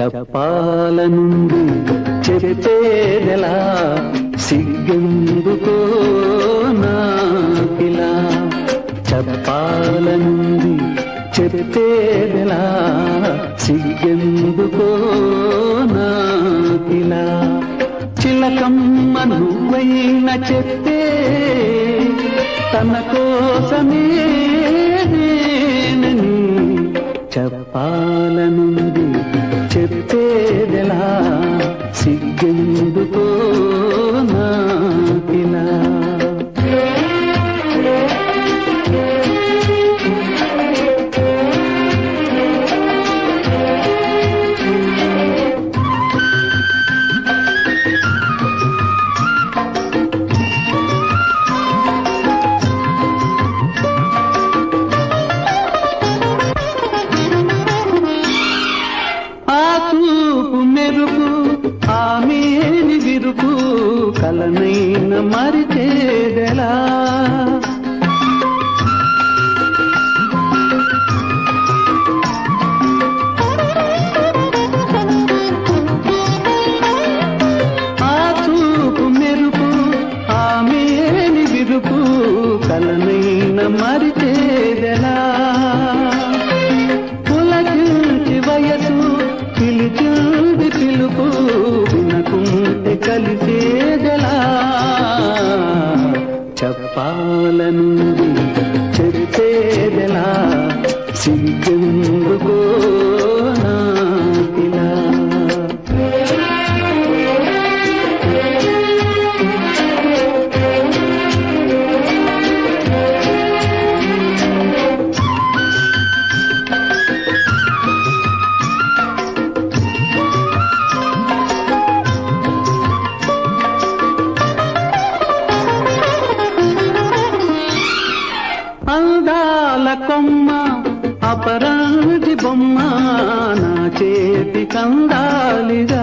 చెప్పాలనుంది చెప్పేదెలా సిగ్గెందుకో నాకిలా చెప్పాలనుంది చెప్పేదెలా సిగ్గెందుకో నాకిలా చిలకమ్మ నువ్వైన చెప్పే తన కోసమే నేనని చెప్పాలనుంది చెప్పేదెలా సిగ్గెందుకో నాకిలా ఆ చూపు మెరుపు ఆ మేని విరుపు కలనైన మరిచేదెలా ఆ చూపు మెరుపు ఆ మేని విరుపు కలనైన మరిచేదెలా పులకించి వయసు పిలిచింది పిలుపు వినకుంటే కలిసేదెలా చెప్పాలనుంది చెప్పేదెలా సిగ్గెందుకో నాకిలా అందాల కొమ్మ అపరాధి బొమ్మ నా చేతి కందాలిగా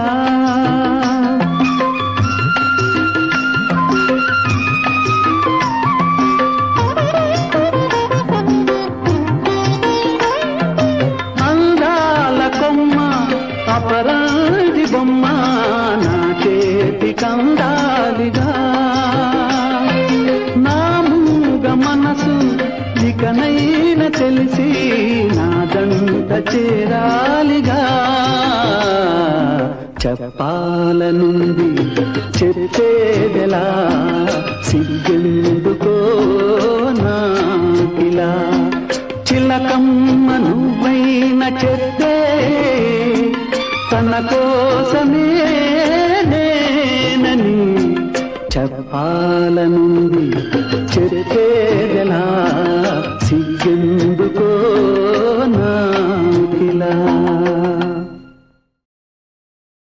అందాల కొమ్మ అపరాధి బొమ్మ నా చేతి కందాలిగా నా మూగ మనసు ఇకనైన తెలిసి నా దంట చేరాలిగా చెప్పాలనుంది చెప్పేదెలా సిగ్గెందుకో నాకిలా చిలకమ్మ నువ్వైన చెప్పే తన కోసమే నేనని చెప్పాలనుంది చెప్పే